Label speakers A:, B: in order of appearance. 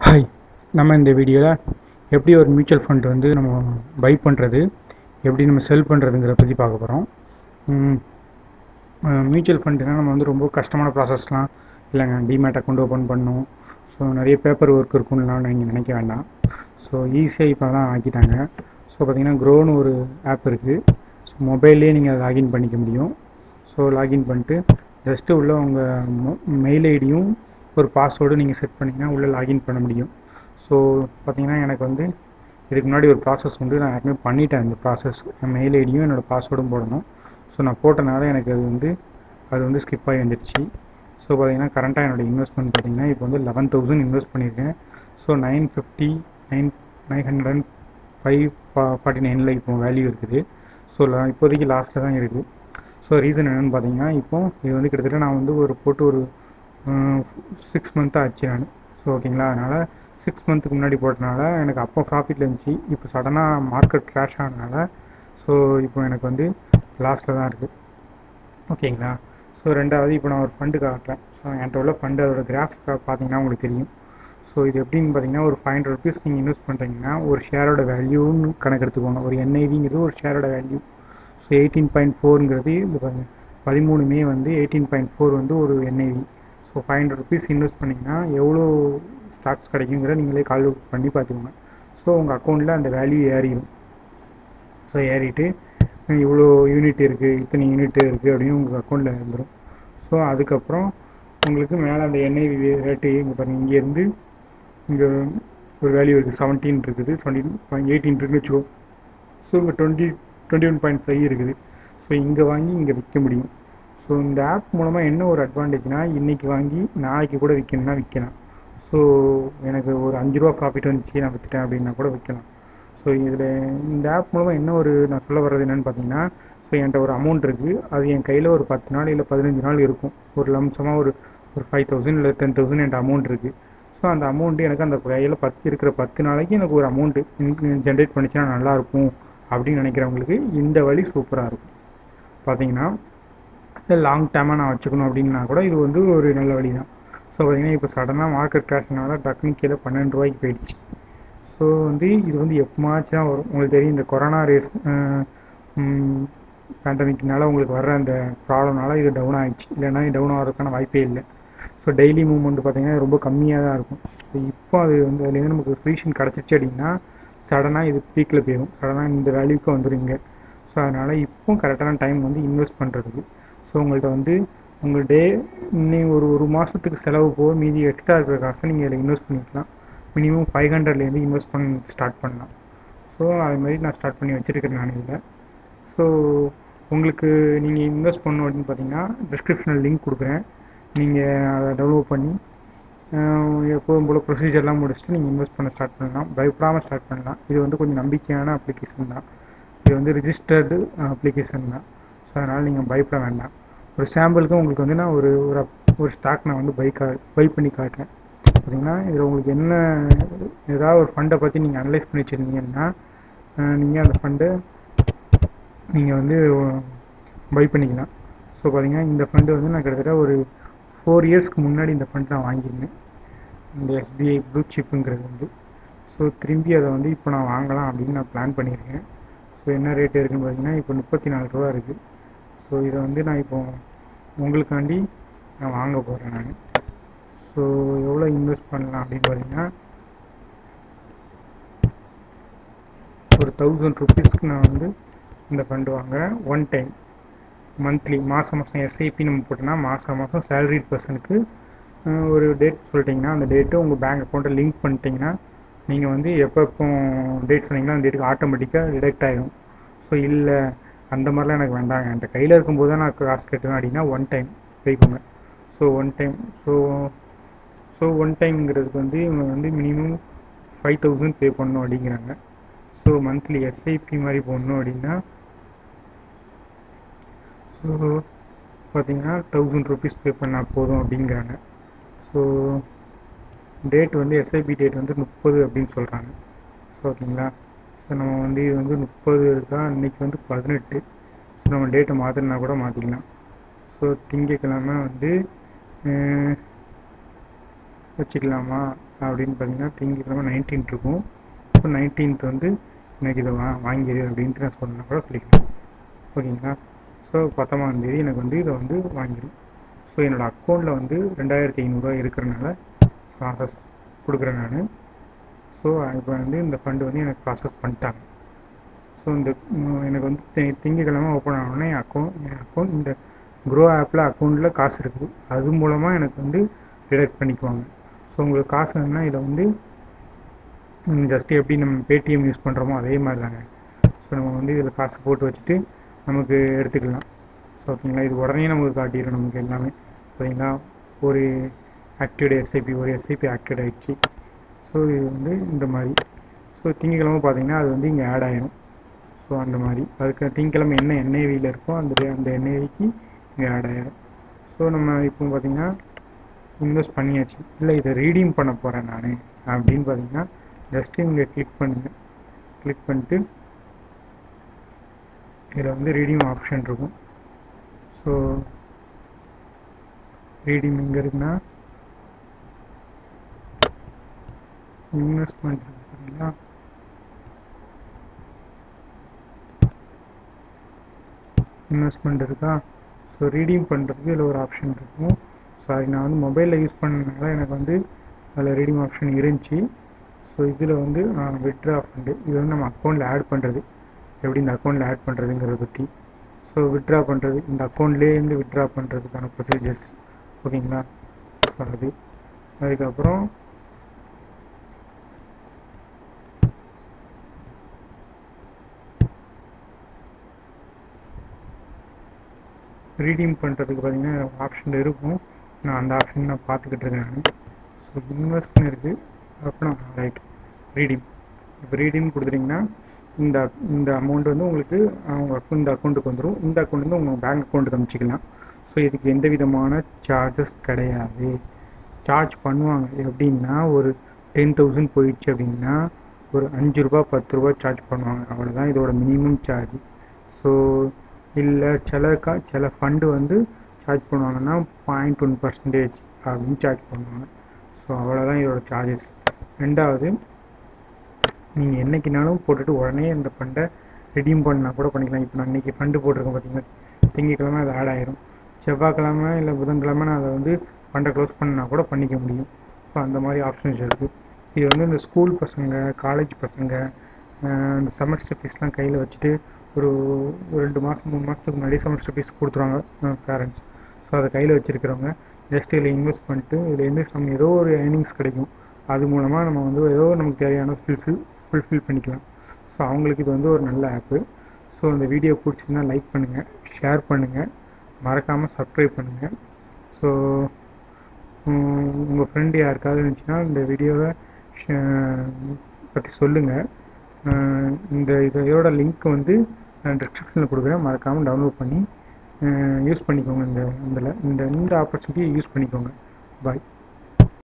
A: hi நம்ம இந்த வீடியோவில் எப்படி ஒரு மியூச்சுவல் ஃபண்ட் வந்து நம்ம பை பண்ணுறது எப்படி நம்ம செல் பண்ணுறதுங்கிறத பற்றி பார்க்க போகிறோம் மியூச்சுவல் ஃபண்டுனா நம்ம வந்து ரொம்ப கஷ்டமான ப்ராசஸ்லாம் இல்லைங்க டிமேட் அக்கௌண்ட் ஓப்பன் பண்ணணும் ஸோ நிறைய பேப்பர் ஒர்க் இருக்கும்லாம் நீங்கள் நினைக்க வேண்டாம் ஸோ ஈஸியாக இப்போ தான் ஆக்கிட்டாங்க ஸோ பார்த்தீங்கன்னா க்ரோன்னு ஒரு ஆப் இருக்குது ஸோ மொபைல்லே நீங்கள் லாகின் பண்ணிக்க முடியும் ஸோ லாகின் பண்ணிட்டு ஜஸ்ட்டு உள்ள உங்கள் மெயில் ஐடியும் ஒரு பாஸ்வேர்டு நீங்கள் செட் பண்ணிங்கன்னா உள்ளே லாகின் பண்ண முடியும் ஸோ பார்த்தீங்கன்னா எனக்கு வந்து இதுக்கு முன்னாடி ஒரு ப்ராசஸ் வந்து நான் ஏற்கனவே பண்ணிட்டேன் இந்த ப்ராசஸ் என் மெயில் ஐடியும் என்னோடய பாஸ்வேர்டும் போடணும் ஸோ நான் போட்டனால எனக்கு அது வந்து அது வந்து ஸ்கிப் ஆகி வந்துடுச்சு ஸோ பார்த்தீங்கன்னா கரண்ட்டாக என்னோடய இன்வெஸ்ட்மெண்ட் பார்த்தீங்கன்னா இப்போ வந்து லெவன் தௌசண்ட் இன்வெஸ்ட் பண்ணியிருக்கேன் so nine fifty nine nine hundred and five forty நைனில் இப்போ வேல்யூ இருக்குது ஸோ இப்போதைக்கு லாஸ்ட்டில் தான் இருக்குது ஸோ ரீசன் என்னென்னு பார்த்தீங்கன்னா இப்போ இது வந்து கிட்டத்தட்ட நான் வந்து ஒரு போட்டு ஒரு சிக்ஸ் மந்த் ஆச்சு நான் ஸோ ஓகேங்களா அதனால் சிக்ஸ் மந்த்துக்கு முன்னாடி போட்டனால எனக்கு அப்போ ப்ராஃபிட்டில் இருந்துச்சு இப்போ சடனாக மார்க்கெட் க்ராஷ் ஆனதுனால ஸோ இப்போ எனக்கு வந்து லாஸ்ட்டில் தான் இருக்குது ஓகேங்களா ஸோ ரெண்டாவது இப்போ நான் ஒரு ஃபண்டு காட்டுறேன் ஸோ என்கிட்ட உள்ள ஃபண்டு அதோட கிராஃபிக் பார்த்தீங்கன்னா உங்களுக்கு தெரியும் ஸோ இது எப்படின்னு பார்த்தீங்கன்னா ஒரு ஃபைவ் ஹண்ட்ரட் ருபீஸ் நீங்கள் இன்வெஸ்ட் பண்ணுறீங்கன்னா ஒரு ஷேரோட வேல்யூன்னு கணக்கு எடுத்துக்கோங்க ஒரு என்ஐவிங்கிறது ஒரு ஷேரோட வேல்யூ ஸோ எயிட்டீன் பாயிண்ட் ஃபோருங்கிறது இது பாருங்கள் பதிமூணு மே வந்து எயிட்டீன் பாயிண்ட் ஃபோர் வந்து ஒரு NIV so five hundred rupees invest பண்ணிங்கன்னா எவ்வளோ ஸ்டாக்ஸ் கிடைக்குங்கிற நீங்களே கால்குலேட் பண்ணி பார்த்துக்கோங்க ஸோ உங்கள் அக்கௌண்ட்டில் அந்த வேல்யூ ஏறிடும் ஸோ ஏறிட்டு இவ்வளோ யூனிட் இருக்குது இத்தனை யூனிட் இருக்குது அப்படின்னு உங்கள் அக்கௌண்ட்டில் இருந்துடும் ஸோ அதுக்கப்புறம் உங்களுக்கு மேலே அந்த என்ஐவி ரேட்டு இங்கே பாருங்கள் இங்கேருந்து இங்கே ஒரு வேல்யூ இருக்குது செவன்டீன் இருக்குது செவன்டீன் எயிட்டீன் இருக்குன்னு வச்சுக்கோ ஸோ இங்கே twenty twenty one point five இருக்குது ஸோ இங்கே வாங்கி இங்கே விற்க முடியும் ஸோ இந்த ஆப் மூலமாக என்ன ஒரு அட்வான்டேஜ்னால் இன்றைக்கி வாங்கி நாளைக்கு கூட விற்கணும்னா விற்கலாம் ஸோ எனக்கு ஒரு அஞ்சு ரூபா ப்ராஃபிட் வந்துச்சு நான் விற்றுட்டேன் அப்படின்னா கூட விற்கலாம் ஸோ இதில் இந்த ஆப் மூலமாக என்ன ஒரு நான் சொல்ல வர்றது என்னென்னு பார்த்தீங்கன்னா ஸோ என்கிட்ட ஒரு அமௌண்ட் இருக்குது அது என் கையில் ஒரு பத்து நாள் இல்லை பதினஞ்சு நாள் இருக்கும் ஒரு லம்சமாக ஒரு ஒரு ஃபைவ் தௌசண்ட் இல்லை டென் தௌசண்ட் என்கிட்ட அமௌண்ட் இருக்குது ஸோ அந்த அமௌண்ட்டு எனக்கு அந்த கையில் பத்து இருக்கிற பத்து நாளைக்கு எனக்கு ஒரு அமௌண்ட்டு ஜென்ரேட் பண்ணிச்சுன்னா நல்லாயிருக்கும் அப்படின்னு நினைக்கிறவங்களுக்கு இந்த வழி சூப்பராக இருக்கும் பார்த்தீங்கன்னா இல்லை லாங் டேமாக நான் வச்சுக்கணும் அப்படின்னா கூட இது வந்து ஒரு நல்ல வழி தான் ஸோ பார்த்தீங்கன்னா இப்போ சடனாக மார்க்கெட் கிராஷ்னால டக்குனு கீழே பன்னெண்டு ரூபாய்க்கு போயிடுச்சு ஸோ வந்து இது வந்து எப்பமாச்சும் தான் வரும் உங்களுக்கு தெரியும் இந்த கொரோனா ரேஸ் பேண்டமிக்னால உங்களுக்கு வர்ற அந்த ப்ராப்ளம்னால இது டவுன் ஆகிடுச்சு இல்லைன்னா டவுன் ஆகிறதுக்கான வாய்ப்பே இல்லை ஸோ டெய்லி மூவ்மெண்ட் பார்த்தீங்கன்னா ரொம்ப கம்மியாக தான் இருக்கும் ஸோ இப்போ அது வந்து அதுலேருந்து நமக்கு சொல்யூஷன் கிடச்சிச்சு அப்படின்னா சடனாக இது பீக்கில் போயிடும் சடனாக இந்த வேல்யூக்கு வந்துடுங்க ஸோ அதனால் இப்போ கரெக்டான டைம் வந்து இன்வெஸ்ட் பண்ணுறதுக்கு ஸோ உங்கள்கிட்ட வந்து உங்கள் டே இன்னும் ஒரு ஒரு மாதத்துக்கு செலவு போக மீதி எக்ஸ்ட்ரா இருக்கிற காசை நீங்கள் இதில் இன்வெஸ்ட் பண்ணிக்கலாம் மினிமம் ஃபைவ் ஹண்ட்ரட்லேருந்து இன்வெஸ்ட் பண்ண ஸ்டார்ட் பண்ணலாம் ஸோ அது மாதிரி நான் ஸ்டார்ட் பண்ணி வச்சுருக்கேன் நான் இதில் ஸோ உங்களுக்கு நீங்கள் இன்வெஸ்ட் பண்ணணும் அப்படின்னு பார்த்தீங்கன்னா டிஸ்கிரிப்ஷனில் லிங்க் கொடுக்குறேன் நீங்கள் அதை டவுன்லோட் பண்ணி எப்போதும் போல் ப்ரொசீஜர்லாம் முடிச்சுட்டு நீங்கள் இன்வெஸ்ட் பண்ண ஸ்டார்ட் பண்ணலாம் பயப்படாமல் ஸ்டார்ட் பண்ணலாம் இது வந்து கொஞ்சம் நம்பிக்கையான அப்ளிகேஷன் தான் இது வந்து ரிஜிஸ்டர்டு அப்ளிகேஷன் தான் ஸோ அதனால் நீங்கள் பயப்பட வேண்டாம் ஒரு சாம்பிளுக்கு உங்களுக்கு வந்து நான் ஒரு ஒரு ஒரு ஸ்டாக் நான் வந்து பை கா பை பண்ணி காட்டுறேன் பார்த்தீங்கன்னா இதில் உங்களுக்கு என்ன ஏதாவது ஒரு ஃபண்டை பற்றி நீங்கள் அனலைஸ் பண்ணி வச்சுருந்தீங்கன்னா நீங்கள் அந்த ஃபண்டை நீங்கள் வந்து பை பண்ணிக்கலாம் ஸோ பார்த்தீங்கன்னா இந்த ஃபண்டு வந்து நான் கிட்டத்தட்ட ஒரு ஃபோர் இயர்ஸ்க்கு முன்னாடி இந்த ஃபண்ட் நான் வாங்கியிருந்தேன் இந்த எஸ்பிஐ ப்ளூ சிப்புங்கிறது வந்து ஸோ திரும்பி அதை வந்து இப்போ நான் வாங்கலாம் அப்படின்னு நான் பிளான் பண்ணியிருக்கேன் ஸோ என்ன ரேட் இருக்குன்னு பார்த்தீங்கன்னா இப்போ முப்பத்தி நாலு ரூபா இருக்குது ஸோ இதை வந்து நான் இப்போ உங்களுக்காண்டி நான் வாங்க போகிறேன் நான் ஸோ எவ்வளோ இன்வெஸ்ட் பண்ணலாம் அப்படின்னு பார்த்தீங்கன்னா ஒரு தௌசண்ட் ருபீஸ்க்கு நான் வந்து இந்த ஃபண்டு வாங்குகிறேன் ஒன் டைம் மந்த்லி மாதம் மாதம் எஸ்ஐபி நம்ம போட்டோன்னா மாதம் மாதம் சேலரிட் பர்சனுக்கு ஒரு டேட் சொல்லிட்டிங்கன்னா அந்த டேட்டு உங்கள் பேங்க் அக்கௌண்ட்டை லிங்க் பண்ணிட்டீங்கன்னா நீங்கள் வந்து எப்போ எப்போ டேட் சொன்னீங்கன்னா அந்த டேட்டுக்கு ஆட்டோமேட்டிக்காக டிடெக்ட் ஆகிடும் ஸோ இல்லை அந்த மாதிரிலாம் எனக்கு வேண்டாங்க என்கிட்ட கையில் இருக்கும்போது தான் நான் காசு கட்டுவேன் அப்படின்னா ஒன் டைம் பே பண்ணுவேன் so one time so so one டைம்ங்கிறதுக்கு வந்து இவங்க வந்து மினிமம் ஃபைவ் தௌசண்ட் பே பண்ணணும் அப்படிங்கிறாங்க ஸோ மந்த்லி எஸ்ஐபி மாதிரி போடணும் அப்படின்னா ஸோ பார்த்தீங்கன்னா தௌசண்ட் ருபீஸ் பே பண்ணால் போதும் அப்படிங்கிறாங்க ஸோ டேட் வந்து எஸ்ஐபி டேட் வந்து முப்பது அப்படின்னு சொல்கிறாங்க ஸோ ஓகேங்களா ஸோ நம்ம வந்து இது வந்து முப்பது இருக்கா இன்றைக்கி வந்து பதினெட்டு ஸோ நம்ம டேட்டை மாற்றினா கூட மாற்றிக்கலாம் ஸோ திங்கக்கிழமை வந்து வச்சுக்கலாமா அப்படின்னு பார்த்தீங்கன்னா திங்கக்கிழமை நைன்டீன்த் இருக்கும் இப்போ நைன்டீன்த் வந்து எனக்கு இதை வா வாங்கிடு அப்படின்ட்டு நான் சொன்னா கூட சொல்லிக்கலாம் ஓகேங்களா ஸோ பத்தொம்பதாம் தேதி எனக்கு வந்து இதை வந்து வாங்கிடும் ஸோ என்னோடய அக்கௌண்ட்டில் வந்து ரெண்டாயிரத்தி ஐநூறுரூவா இருக்கிறனால ப்ராசஸ் கொடுக்குறேன் நான் ஸோ இப்போ வந்து இந்த ஃபண்டு வந்து எனக்கு ப்ராசஸ் பண்ணிட்டாங்க ஸோ இந்த ம், எனக்கு வந்து தி- திங்கட்கிழமை ஓப்பன் ஆனோடனே என் அக்கௌண்ட் என் அக்கௌண்ட் இந்த க்ரோ ஆப்பில் அக்கௌண்ட்டில் காசு இருக்குது அது மூலமாக எனக்கு வந்து டிடெக்ட் பண்ணிக்குவாங்க ஸோ உங்களுக்கு காசு வேணும்னா இதை வந்து ஜஸ்ட் எப்படி நம்ம பேடிஎம் யூஸ் பண்ணுறோமோ அதே மாதிரி தாங்க ஸோ நம்ம வந்து இதில் காசு போட்டு வச்சுட்டு நமக்கு எடுத்துக்கலாம் ஸோ ஓகேங்களா இது உடனே நமக்கு காட்டிடும் நமக்கு எல்லாமே சரிங்களா ஒரு ஆக்டிவேட் எஸ்ஐபி ஒரு எஸ்ஐபி ஆக்டிவேட் ஆயிடுச்சு ஸோ இது வந்து இந்த மாதிரி ஸோ திங்கக்கிழமை பார்த்தீங்கன்னா அது வந்து இங்கே ஆட் ஆயிரும் ஸோ அந்த மாதிரி அதுக்கு திங்கக்கிழமை என்ன என்ஐவியில் இருக்கோ அந்த அந்த என்ஐவிக்கு இங்கே ஆட் ஆயிரும் ஸோ நம்ம இப்போ பார்த்தீங்கன்னா இன்வெஸ்ட் பண்ணியாச்சு இல்லை இதை ரீடீம் பண்ண போகிறேன் நான் அப்படின்னு பார்த்தீங்கன்னா ஜஸ்ட்டு இங்கே கிளிக் பண்ணுங்கள் கிளிக் பண்ணிட்டு இதில் வந்து ரீடீம் ஆப்ஷன் இருக்கும் ஸோ ரீடீம் எங்கே இருக்குன்னா இன்வெஸ்ட்மெண்ட் இருக்கு பார்த்தீங்களா இன்வெஸ்ட்மெண்ட் இருக்கா ஸோ ரீடீம் பண்ணுறதுக்கு இதில் ஒரு ஆப்ஷன் இருக்கும் சாரி நான் வந்து மொபைலில் யூஸ் பண்ணனால எனக்கு வந்து அதில் ரீடிங் ஆப்ஷன் இருந்துச்சு ஸோ இதில் வந்து விட்ரா ஃபண்டு இது வந்து நம்ம அக்கௌண்ட்டில் ஆட் பண்ணுறது எப்படி இந்த அக்கௌண்ட்டில் ஆட் பண்ணுறதுங்கிறத பற்றி ஸோ விட்ரா பண்ணுறது இந்த அக்கௌண்ட்லேருந்து விட்ரா பண்ணுறதுக்கான ப்ரொசீஜர்ஸ் ஓகேங்களா ஸோ அது அதுக்கப்புறம் ரீடீம் பண்ணுறதுக்கு பார்த்தீங்கன்னா ஆப்ஷன் இருக்கும் நான் அந்த ஆப்ஷன் நான் பார்த்துக்கிட்டு இருக்கேன் நான் ஸோ இன்வெஸ்ட்னு இருக்குது அப்புறம் ரைட் ரீடீம் இப்போ ரீடீம் கொடுத்துட்டிங்கன்னா இந்த இந்த அமௌண்ட் வந்து உங்களுக்கு அவங்க account- இந்த அக்கௌண்ட்டுக்கு வந்துடும் இந்த அக்கௌண்ட் வந்து உங்கள் பேங்க் அக்கௌண்ட்டுக்கு அனுப்பிச்சிக்கலாம் ஸோ இதுக்கு எந்த விதமான சார்ஜஸ் கிடையாது சார்ஜ் பண்ணுவாங்க எப்படின்னா ஒரு டென் தௌசண்ட் போயிடுச்சு அப்படின்னா ஒரு அஞ்சு ரூபா பத்து ரூபா சார்ஜ் பண்ணுவாங்க அவ்வளோதான் இதோட மினிமம் சார்ஜ் ஸோ இல்லை சில கா சில ஃபண்டு வந்து சார்ஜ் பண்ணுவாங்கன்னா பாயிண்ட் ஒன் பர்சன்டேஜ் அப்படின்னு சார்ஜ் பண்ணுவாங்க ஸோ அவ்வளோதான் இதோட சார்ஜஸ் ரெண்டாவது நீங்கள் என்னைக்குனாலும் போட்டுட்டு உடனே இந்த ஃபண்டை ரெடீம் பண்ணால் கூட பண்ணிக்கலாம் இப்போ நான் இன்றைக்கி ஃபண்டு போட்டிருக்கேன் பார்த்தீங்கன்னா திங்கக்கிழமை அது ஆட் ஆயிரும் செவ்வாய்க்கிழமை இல்லை புதன்கிழமை நான் அதை வந்து ஃபண்டை க்ளோஸ் பண்ணா கூட பண்ணிக்க முடியும் ஸோ அந்த மாதிரி ஆப்ஷன்ஸ் இருக்குது இது வந்து இந்த ஸ்கூல் பசங்க காலேஜ் பசங்க அஹ் இந்த செமஸ்டர் ஃபீஸ்லாம் கையில் வச்சுட்டு ஒரு ஒரு ரெண்டு மாதம் மூணு மாதத்துக்கு முன்னாடி செமஸ்டர் ஃபீஸ் கொடுத்துருவாங்க பேரண்ட்ஸ் ஸோ அதை கையில் வச்சுருக்கிறவங்க ஜஸ்ட் இதில் இன்வெஸ்ட் பண்ணிட்டு இதில் இருந்து நம்ம ஏதோ ஒரு ஏர்னிங்ஸ் கிடைக்கும் அது மூலமாக நம்ம வந்து ஏதோ நமக்கு தேவையான ஃபுல்ஃபில் ஃபுல்ஃபில் பண்ணிக்கலாம் ஸோ அவங்களுக்கு இது வந்து ஒரு நல்ல ஆப்பு ஸோ இந்த வீடியோ பிடிச்சிருந்தா லைக் பண்ணுங்கள் ஷேர் பண்ணுங்கள் மறக்காமல் சப்ஸ்கிரைப் பண்ணுங்கள் ஸோ உங்கள் ஃப்ரெண்டு யாருக்காவது இருந்துச்சுன்னா இந்த வீடியோவை பற்றி சொல்லுங்கள் இந்த இதோட லிங்க் வந்து நான் டிஸ்கிரிப்ஷனில் கொடுக்குறேன் மறக்காமல் டவுன்லோட் பண்ணி யூஸ் பண்ணிக்கோங்க இந்த இதில் இந்த இந்த ஆப்பர்ச்சுனிட்டியை யூஸ் பண்ணிக்கோங்க பாய்